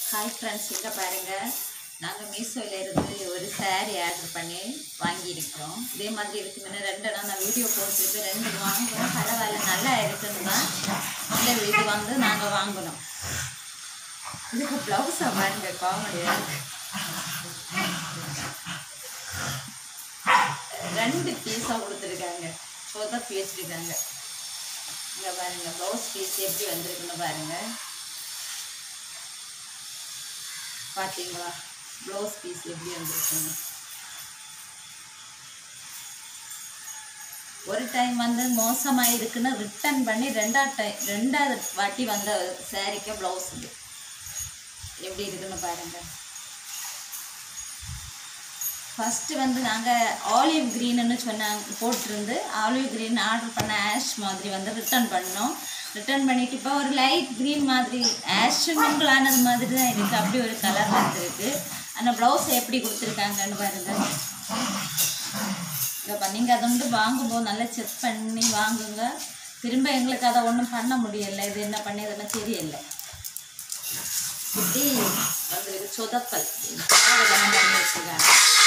hi friends இங்கே பாருங்கள் நாங்கள் மீஷோவில் இருந்து ஒரு saree ஆர்டர் பண்ணி வாங்கியிருக்கிறோம் இதே மாதிரி இதுக்கு முன்னே ரெண்டு இடம் நான் வீடியோ போட்டுருக்கு ரெண்டு வாங்குறோம் பரவாயில்ல நல்லா இருக்குன்னு தான் இந்த இது வந்து நாங்கள் வாங்கினோம் இதுக்கு ப்ளவுஸை பாருங்க காமெடியாக இருக்கு ரெண்டு பீஸாக கொடுத்துருக்காங்க சொதப்பி வச்சுருக்காங்க இங்கே பாருங்க ப்ளவுஸ் பீஸ் எப்படி வந்திருக்குன்னு பாருங்க பார்த்தீங்களா ப்ளவுஸ் பீஸ் எப்படி வந்திருக்குன்னு ஒரு டைம் வந்து மோசமாக இருக்குன்னு ரிட்டர்ன் பண்ணி ரெண்டாவது டைம் ரெண்டாவது வாட்டி வந்த சாரீக்கு ப்ளவுஸ் இது எப்படி இருக்குன்னு பாருங்கள் ஃபஸ்ட்டு வந்து நாங்கள் ஆலிவ் க்ரீன்னு சொன்னாங்க போட்டிருந்து ஆலிவ் க்ரீன் ஆர்டர் பண்ண ஆஷ் மாதிரி வந்து ரிட்டர்ன் பண்ணோம் ரிட்டர்ன் பண்ணிட்டு இப்போ ஒரு லைட் க்ரீன் மாதிரி ஆஷ் மிங்கிளானது மாதிரி தான் இருக்குது அப்படி ஒரு கலர் வந்துருக்கு அந்த ப்ளவுஸ் எப்படி கொடுத்துருக்காங்கன்னு பாருங்க இப்போ நீங்கள் அதை வந்து வாங்கும்போது நல்லா செக் பண்ணி வாங்குங்க திரும்ப எங்களுக்கு அதை ஒன்றும் பண்ண முடியலை இது என்ன பண்ணி இதெல்லாம் தெரியலை இப்படி வந்துருக்கு சொதப்பல் இதெல்லாம் பண்ணி வச்சுருக்காங்க